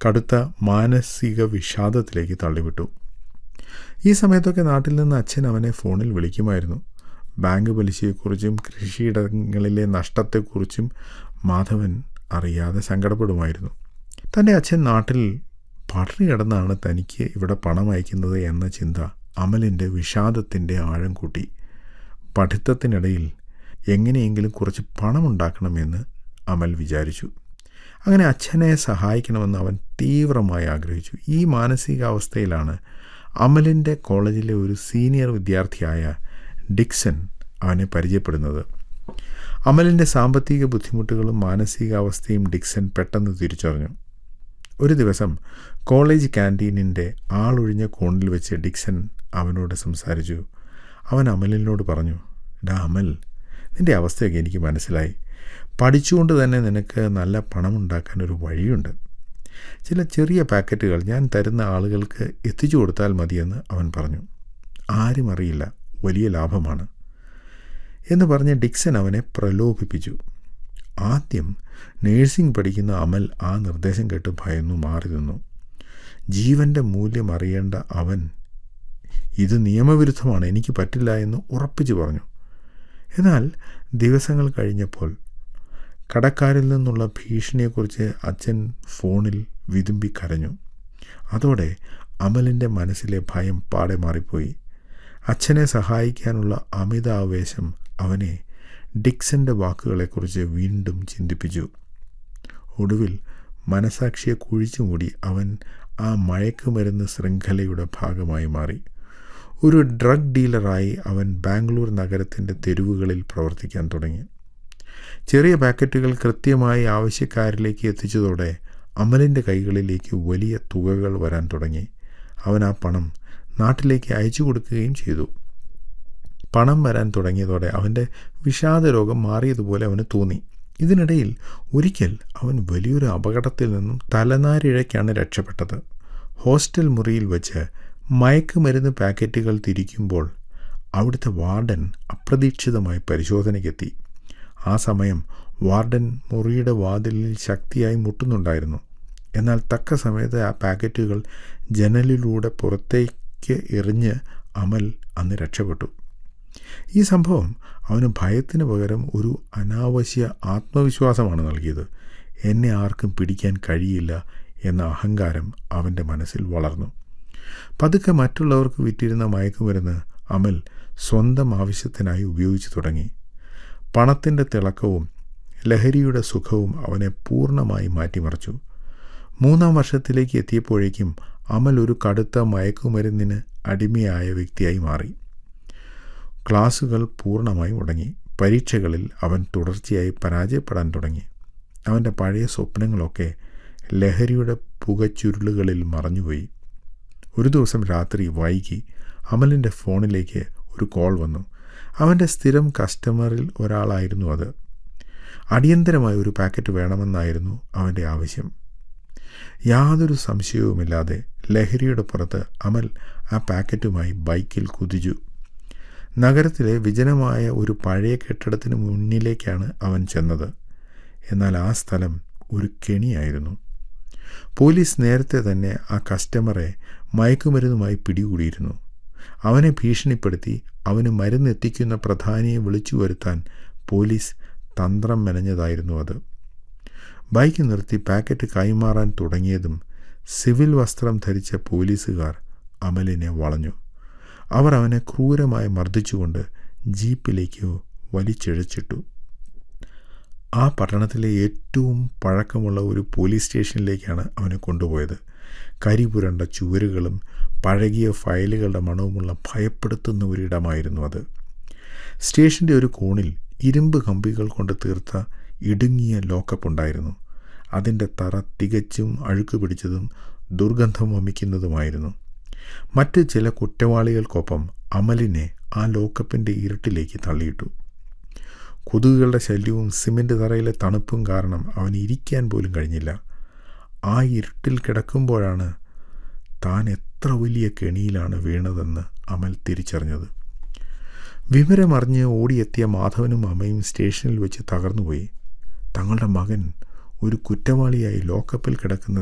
കടുത്ത മാനസിക വിഷാദത്തിലേക്ക് തള്ളിവിട്ടു ഈ സമയത്തൊക്കെ നാട്ടിൽ നിന്ന് അച്ഛൻ അവനെ ഫോണിൽ വിളിക്കുമായിരുന്നു ബാങ്ക് പലിശയെക്കുറിച്ചും കൃഷിയിടങ്ങളിലെ നഷ്ടത്തെക്കുറിച്ചും മാധവൻ അറിയാതെ സങ്കടപ്പെടുമായിരുന്നു തൻ്റെ അച്ഛൻ നാട്ടിൽ പട്ടിണി കിടന്നാണ് തനിക്ക് ഇവിടെ പണം അയക്കുന്നത് എന്ന ചിന്ത അമലിൻ്റെ വിഷാദത്തിൻ്റെ ആഴം കൂട്ടി പഠിത്തത്തിനിടയിൽ എങ്ങനെയെങ്കിലും കുറച്ച് പണമുണ്ടാക്കണമെന്ന് അമൽ വിചാരിച്ചു അങ്ങനെ അച്ഛനെ സഹായിക്കണമെന്ന് അവൻ തീവ്രമായി ആഗ്രഹിച്ചു ഈ മാനസികാവസ്ഥയിലാണ് അമലിൻ്റെ കോളേജിലെ ഒരു സീനിയർ വിദ്യാർത്ഥിയായ ഡിക്സൺ അവനെ പരിചയപ്പെടുന്നത് അമലിൻ്റെ സാമ്പത്തിക ബുദ്ധിമുട്ടുകളും മാനസികാവസ്ഥയും ഡിക്സൺ പെട്ടെന്ന് തിരിച്ചറിഞ്ഞു ഒരു ദിവസം കോളേജ് ക്യാൻറ്റീനിൻ്റെ ആളൊഴിഞ്ഞ കോണിൽ വെച്ച് ഡിക്സൺ അവനോട് സംസാരിച്ചു അവൻ അമലിനോട് പറഞ്ഞു ഡാ അമൽ നിൻ്റെ അവസ്ഥയൊക്കെ എനിക്ക് മനസ്സിലായി പഠിച്ചുകൊണ്ട് തന്നെ നിനക്ക് നല്ല പണമുണ്ടാക്കാൻ ഒരു വഴിയുണ്ട് ചില ചെറിയ പാക്കറ്റുകൾ ഞാൻ തരുന്ന ആളുകൾക്ക് എത്തിച്ചു കൊടുത്താൽ മതിയെന്ന് അവൻ പറഞ്ഞു ആരും അറിയില്ല വലിയ ലാഭമാണ് എന്ന് പറഞ്ഞ് ഡിക്സൺ അവനെ പ്രലോഭിപ്പിച്ചു ആദ്യം നേഴ്സിംഗ് പഠിക്കുന്ന അമൽ ആ നിർദ്ദേശം കേട്ട് ഭയന്നു മാറി നിന്നു ജീവൻ്റെ മൂല്യം അറിയേണ്ട അവൻ ഇത് നിയമവിരുദ്ധമാണ് എനിക്ക് പറ്റില്ല എന്ന് ഉറപ്പിച്ചു പറഞ്ഞു എന്നാൽ ദിവസങ്ങൾ കഴിഞ്ഞപ്പോൾ കടക്കാരിൽ നിന്നുള്ള ഭീഷണിയെക്കുറിച്ച് അച്ഛൻ ഫോണിൽ വിതുമ്പി കരഞ്ഞു അതോടെ അമലിൻ്റെ മനസ്സിലെ ഭയം പാടെ മാറിപ്പോയി അച്ഛനെ സഹായിക്കാനുള്ള അമിത ആവേശം അവനെ ഡിക്സന്റെ വാക്കുകളെക്കുറിച്ച് വീണ്ടും ചിന്തിപ്പിച്ചു ഒടുവിൽ മനസാക്ഷിയെ കുഴിച്ചുമൂടി അവൻ ആ മയക്കുമരുന്ന് ശൃംഖലയുടെ ഭാഗമായി മാറി ഒരു ഡ്രഗ് ഡീലറായി അവൻ ബാംഗ്ലൂർ നഗരത്തിൻ്റെ തെരുവുകളിൽ പ്രവർത്തിക്കാൻ തുടങ്ങി ചെറിയ പാക്കറ്റുകൾ കൃത്യമായി ആവശ്യക്കാരിലേക്ക് എത്തിച്ചതോടെ അമലിൻ്റെ കൈകളിലേക്ക് വലിയ തുകകൾ വരാൻ തുടങ്ങി അവൻ ആ പണം നാട്ടിലേക്ക് അയച്ചു കൊടുക്കുകയും ചെയ്തു പണം വരാൻ തുടങ്ങിയതോടെ അവൻ്റെ വിഷാദരോഗം മാറിയതുപോലെ അവന് തോന്നി ഇതിനിടയിൽ ഒരിക്കൽ അവൻ വലിയൊരു അപകടത്തിൽ നിന്നും തലനാരിഴയ്ക്കാണ് രക്ഷപ്പെട്ടത് ഹോസ്റ്റൽ മുറിയിൽ വെച്ച് മയക്കുമരുന്ന് പാക്കറ്റുകൾ തിരിക്കുമ്പോൾ അവിടുത്തെ വാർഡൻ അപ്രതീക്ഷിതമായി പരിശോധനയ്ക്കെത്തി ആ സമയം വാർഡൻ മുറിയുടെ വാതിലിൽ ശക്തിയായി മുട്ടുന്നുണ്ടായിരുന്നു എന്നാൽ തക്ക സമയത്ത് ആ പാക്കറ്റുകൾ ജനലിലൂടെ പുറത്തേക്ക് എറിഞ്ഞ് അമൽ അന്ന് രക്ഷപ്പെട്ടു ഈ സംഭവം അവന് ഭയത്തിന് പകരം ഒരു അനാവശ്യ ആത്മവിശ്വാസമാണ് നൽകിയത് എന്നെ ആർക്കും പിടിക്കാൻ കഴിയില്ല എന്ന അഹങ്കാരം അവൻ്റെ മനസ്സിൽ വളർന്നു പതുക്കെ മറ്റുള്ളവർക്ക് വിറ്റിരുന്ന മയക്കുമരുന്ന് അമൽ സ്വന്തം ആവശ്യത്തിനായി ഉപയോഗിച്ചു തുടങ്ങി പണത്തിൻ്റെ തിളക്കവും ലഹരിയുടെ സുഖവും അവനെ പൂർണ്ണമായി മാറ്റിമറിച്ചു മൂന്നാം വർഷത്തിലേക്ക് എത്തിയപ്പോഴേക്കും അമൽ ഒരു കടുത്ത മയക്കുമരുന്നിന് അടിമയായ വ്യക്തിയായി മാറി ക്ലാസുകൾ പൂർണ്ണമായി മുടങ്ങി പരീക്ഷകളിൽ അവൻ തുടർച്ചയായി പരാജയപ്പെടാൻ തുടങ്ങി അവൻ്റെ പഴയ സ്വപ്നങ്ങളൊക്കെ ലഹരിയുടെ പുകച്ചുരുളുകളിൽ മറഞ്ഞുപോയി ഒരു ദിവസം രാത്രി വൈകി അമലിൻ്റെ ഫോണിലേക്ക് ഒരു കോൾ വന്നു അവൻ്റെ സ്ഥിരം കസ്റ്റമറിൽ ഒരാളായിരുന്നു അത് അടിയന്തരമായ ഒരു പാക്കറ്റ് വേണമെന്നായിരുന്നു അവൻ്റെ ആവശ്യം യാതൊരു സംശയവുമില്ലാതെ ലഹരിയുടെ പുറത്ത് അമൽ ആ പാക്കറ്റുമായി ബൈക്കിൽ കുതിച്ചു നഗരത്തിലെ വിജനമായ ഒരു പഴയ കെട്ടിടത്തിന് മുന്നിലേക്കാണ് അവൻ ചെന്നത് എന്നാൽ ആ സ്ഥലം ഒരു കെണിയായിരുന്നു പോലീസ് നേരത്തെ തന്നെ ആ കസ്റ്റമറെ മയക്കുമരുന്നുമായി പിടികൂടിയിരുന്നു അവനെ ഭീഷണിപ്പെടുത്തി അവന് മരുന്നെത്തിക്കുന്ന പ്രധാനിയെ വിളിച്ചു വരുത്താൻ പോലീസ് തന്ത്രം മെനഞ്ഞതായിരുന്നു അത് ബൈക്ക് നിർത്തി പാക്കറ്റ് കൈമാറാൻ തുടങ്ങിയതും സിവിൽ വസ്ത്രം ധരിച്ച പോലീസുകാർ അമലിനെ വളഞ്ഞു അവർ അവനെ ക്രൂരമായി മർദ്ദിച്ചുകൊണ്ട് ജീപ്പിലേക്ക് വലിച്ചിഴച്ചിട്ടു ആ പട്ടണത്തിലെ ഏറ്റവും പഴക്കമുള്ള ഒരു പോലീസ് സ്റ്റേഷനിലേക്കാണ് അവനെ കൊണ്ടുപോയത് കരിപുരണ്ട ചുവരുകളും പഴകിയ ഫയലുകളുടെ മണവുമുള്ള ഭയപ്പെടുത്തുന്ന ഒരിടമായിരുന്നു അത് സ്റ്റേഷൻ്റെ ഒരു കോണിൽ ഇരുമ്പ് കമ്പികൾ കൊണ്ട് തീർത്ത ഇടുങ്ങിയ ലോക്കപ്പ് ഉണ്ടായിരുന്നു അതിൻ്റെ തറ തികച്ചും അഴുക്ക് പിടിച്ചതും ദുർഗന്ധം വമിക്കുന്നതുമായിരുന്നു മറ്റ് ചില കുറ്റവാളികൾക്കൊപ്പം അമലിനെ ആ ലോക്കപ്പിൻ്റെ ഇരുട്ടിലേക്ക് തള്ളിയിട്ടു കൊതുകുകളുടെ ശല്യവും സിമൻ്റ് തറയിലെ തണുപ്പും കാരണം അവന് ഇരിക്കാൻ പോലും കഴിഞ്ഞില്ല ആ ഇരുട്ടിൽ കിടക്കുമ്പോഴാണ് താൻ എത്ര വലിയ കെണിയിലാണ് വീണതെന്ന് അമൽ തിരിച്ചറിഞ്ഞത് വിവരമറിഞ്ഞ് ഓടിയെത്തിയ മാധവനും അമ്മയും സ്റ്റേഷനിൽ വെച്ച് തകർന്നുപോയി തങ്ങളുടെ മകൻ ഒരു കുറ്റവാളിയായി ലോക്കപ്പിൽ കിടക്കുന്നത്